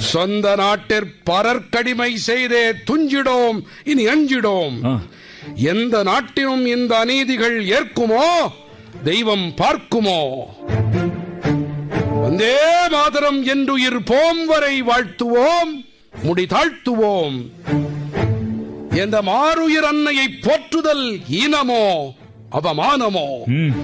சொந்த நாட்டிற் பரற்கடிமை செய்தே துஞ்சிடோம் இனி அஞ்சிடோம் ஆ, எந்த நாட்டினும் இந்த அநீதிகள் ஏற்குமோ தெய்வம் பார்க்குமோ வந்தே மாதரம் என்றுயிர் போம் வரை வாழ்த்துவோம் முடி தாழ்த்துவோம் எந்த மாறுயிர் அன்னையை போற்றுதல் ஈனமோ அவமானமோ ம்,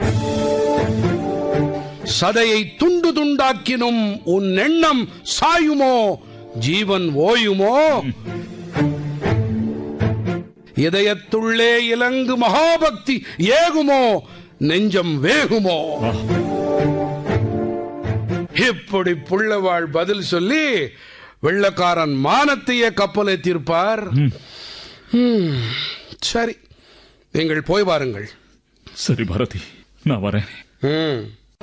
சதையை துண்டு துண்டாக்கினும் உன் எண்ணம் சாயுமோ ஜீவன் ஓயுமோ இதயத்துள்ளே இலங்கு மகாபக்தி ஏகுமோ நெஞ்சம் வேகுமோ ஆ. இப்படி புள்ளவாள் பதில் சொல்லி வெள்ளக்காரன் மானத்தையே கப்பலை தீர்ப்பார் ம், சரி நீங்கள் போய் வாருங்கள் சரி பாரதி நான் வரேன் ம்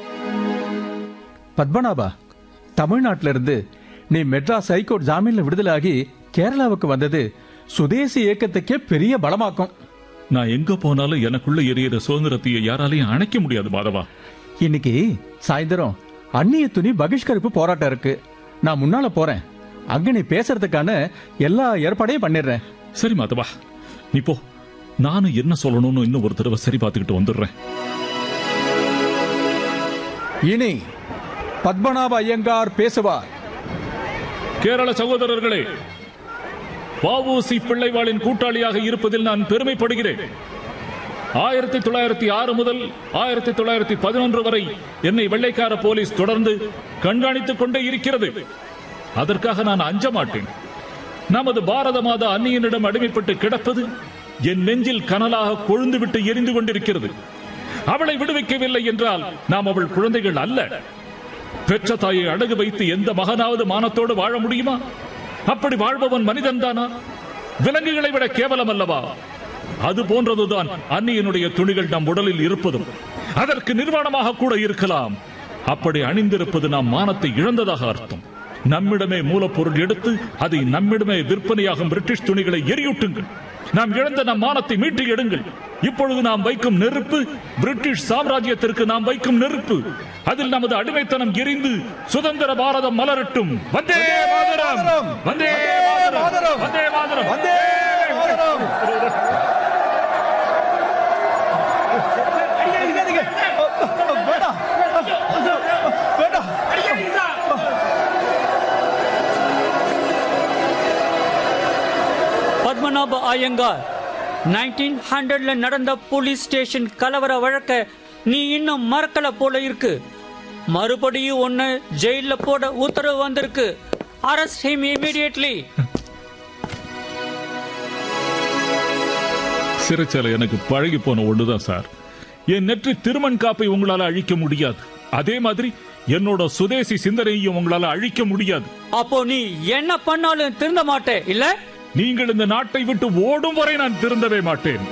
பத்மநாபா தமிழ்நாட்டில இருந்து நீ மெட்ராஸ் ஹைகோர்ட் ஜாமீன்ல விடுதலாகி கேரளாவுக்கு வந்தது சுதேசி இயக்கத்துக்கே பெரிய பலமாக்கும் நான் எங்க போனாலும் எனக்குள்ள எரியிற சுதந்திரத்தையே யாராலையும் அணைக்க முடியாது மாதவா இன்னைக்கு சாயந்தரம் அந்நிய துணி பகிஷ்கரிப்பு போராட்டம் இருக்கு நான் முன்னால போறேன் அங்க நீ பேசுறதுக்கான எல்லா ஏற்பாடையும் பண்ணிடுறேன் சரி மாதவா நீ போ நானும் என்ன சொல்லணும்னு இன்னும் ஒரு தடவை சரி பார்த்துக்கிட்டு வந்துடுறேன் இனி பத்மநாப ஐயங்கார் பேசுவார் கேரள சகோதரர்களே வஉசி பிள்ளைவாளின் கூட்டாளியாக இருப்பதில் நான் பெருமைப்படுகிறேன் ஆயிரத்தி தொள்ளாயிரத்தி ஆறு முதல் ஆயிரத்தி தொள்ளாயிரத்தி பதினொன்று வரை என்னை வெள்ளைக்கார போலீஸ் தொடர்ந்து கண்காணித்துக் கொண்டே இருக்கிறது அதற்காக நான் அஞ்ச மாட்டேன் நமது பாரத மாதா அந்நியனிடம் அடிமைப்பட்டு கிடப்பது என் நெஞ்சில் கனலாக கொழுந்துவிட்டு எரிந்து கொண்டிருக்கிறது அவளை விடுவிக்கவில்லை என்றால் நாம் அவள் குழந்தைகள் அல்ல பெற்ற தாயை அடகு வைத்து எந்த மகனாவது மானத்தோடு வாழ முடியுமா அப்படி வாழ்பவன் மனிதன்தானா விலங்குகளை விட கேவலம் அல்லவா அது போன்றதுதான் அந்நியனுடைய துணிகள் நம் உடலில் இருப்பதும் அதற்கு நிர்வாணமாக கூட இருக்கலாம் அப்படி அணிந்திருப்பது நாம் மானத்தை இழந்ததாக அர்த்தம் நம்மிடமே மூலப்பொருள் எடுத்து அதை நம்மிடமே விற்பனையாகும் பிரிட்டிஷ் துணிகளை எரியூட்டுங்கள் நாம் இழந்த நம் மானத்தை மீட்டு எடுங்கள் இப்பொழுது நாம் வைக்கும் நெருப்பு பிரிட்டிஷ் சாம்ராஜ்யத்திற்கு நாம் வைக்கும் நெருப்பு அதில் நமது அடிமைத்தனம் எரிந்து சுதந்திர பாரதம் மலரட்டும் வந்தே மாதரம் வந்தே மாதரம் வந்தே மாதரம் வந்தே பத்மநாப ஐயங்கார் நைன்டீன் ஹண்ட்ரட்ல நடந்த போலீஸ் ஸ்டேஷன் கலவர வழக்க நீ இன்னும் மறக்கல போல இருக்கு மறுபடியும் ஒன்னு ஜெயில போட உத்தரவு வந்திருக்கு அரஸ்ட் ஹிம் இமிடியட்லி சிறைச்சாலை எனக்கு பழகி போன ஒண்ணுதான் சார் என் நெற்றி திருமண் காப்பை உங்களால அழிக்க முடியாது அதே மாதிரி என்னோட சுதேசி சிந்தனையையும் உங்களால அழிக்க முடியாது அப்போ நீ என்ன பண்ணாலும் திருந்த மாட்டே இல்ல நீங்கள் இந்த நாட்டை விட்டு ஓடும் வரை நான் திருந்தவே மாட்டேன்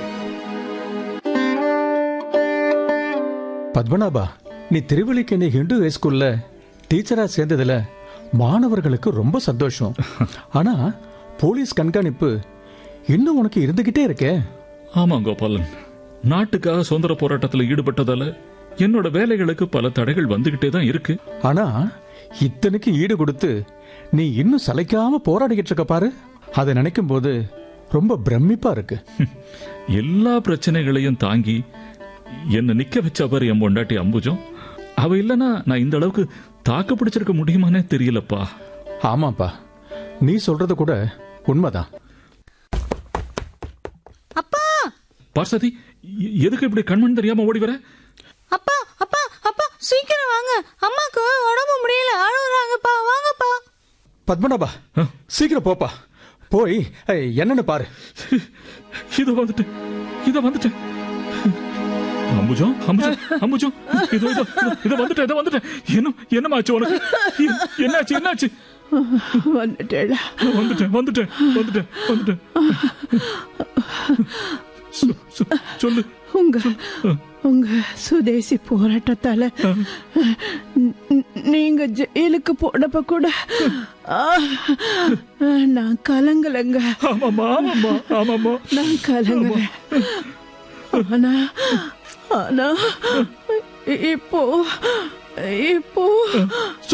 பத்மநாபா நீ திருவள்ளிக்கேணி ஹிந்து ஹை ஸ்கூல்ல டீச்சரா சேர்ந்ததுல மாணவர்களுக்கு ரொம்ப சந்தோஷம் ஆனா போலீஸ் கண்காணிப்பு இன்னும் உனக்கு இருந்துகிட்டே இருக்கே ஆமா கோபாலன் நாட்டுக்காக சுதந்திர போராட்டத்தில் ஈடுபட்டதால என்னோட வேலைகளுக்கு பல தடைகள் வந்துகிட்டே தான் இருக்கு ஆனா இத்தனைக்கு ஈடு கொடுத்து நீ இன்னும் சளைக்காம போராடிக்கிட்டு இருக்க பாரு அதை நினைக்கும் போது ரொம்ப பிரமிப்பா இருக்கு எல்லா பிரச்சனைகளையும் தாங்கி என்ன நிக்க வச்ச பாரு என் பொண்டாட்டி அம்புஜம் அவ இல்லனா நான் இந்த அளவுக்கு தாக்கு பிடிச்சிருக்க முடியுமானே தெரியலப்பா ஆமாப்பா நீ சொல்றது கூட உண்மைதான் அப்பா பார்சதி எ- எதுக்கு இப்படி கண்மண் தெரியாம ஓடி வர அப்பா அப்பா அப்பா சீக்கிரம் வாங்க அம்மாக்கு உடம்பு முடியல அழுகுறாங்கப்பா வாங்கப்பா பத்மநாபா சீக்கிரம் போப்பா போய் ஏய், என்னன்னு பாரு இதோ வந்துட்டு இதோ வந்துட்டேன் அம்புஜம் அம்புஜம் அம்புஜம் இதோ இதோ இதோ, இதோ வந்துட்டேன் இதோ வந்துட்டேன் என்ன என்னமாச்சு உனக்கு எ- என்னாச்சு என்னாச்சு வந்துட்டேடா வந்துட்டேன் வந்துட்டேன் வந்துட்டேன் வந்துட்டேன் சொ- சொ- சொல்லு உங்க உங்க சுதேசி போராட்டத்தால ந- ந- நீங்க ஜெயிலுக்கு போனப்ப கூட ஆ, நான் கலங்கலங்க ஆமாம்மா ஆமாம்மா ஆமாம்மா நான் கலங்கல ஆனா ஆனா இப்போ இப்போ